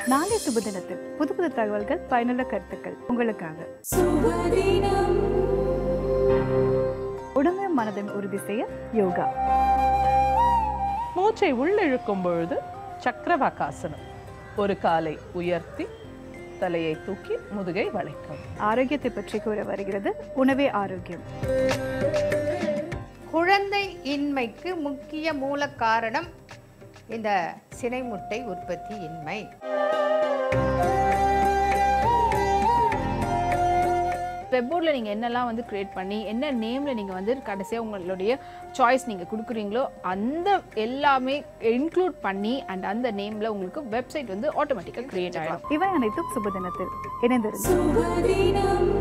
நாளை சுப தினத்தில் புது புது தகவல்கள் பயனுள்ள கருத்துக்கள் உங்களுக்காக உடம்பு மனதின் உறுதி செய்ய யோகா மூச்சை உள்ளிழுக்கும் பொழுது சக்கரவாகாசனம் ஒரு காலை உயர்த்தி தலையை தூக்கி முதுகை வளைக்கும் ஆரோக்கியத்தை பற்றி கூற வருகிறது உணவே ஆரோக்கியம் குழந்தை இன்மைக்கு முக்கிய மூல காரணம் இந்த சினைமுட்டை உற்பத்தி இன்மை வெப்போர்டில் நீங்கள் என்னெல்லாம் வந்து கிரியேட் பண்ணி என்ன நேமில் நீங்கள் வந்து கடைசியாக உங்களுடைய சாய்ஸ் நீங்கள் கொடுக்குறீங்களோ அந்த எல்லாமே இன்க்ளூட் பண்ணி அண்ட் அந்த நேமில் உங்களுக்கு வெப்சைட் வந்து ஆட்டோமேட்டிக்காக கிரியேட் ஆகிடும் இவை அனைத்தும் சுப தினத்தில் இணைந்திருங்கள் சுபதினம்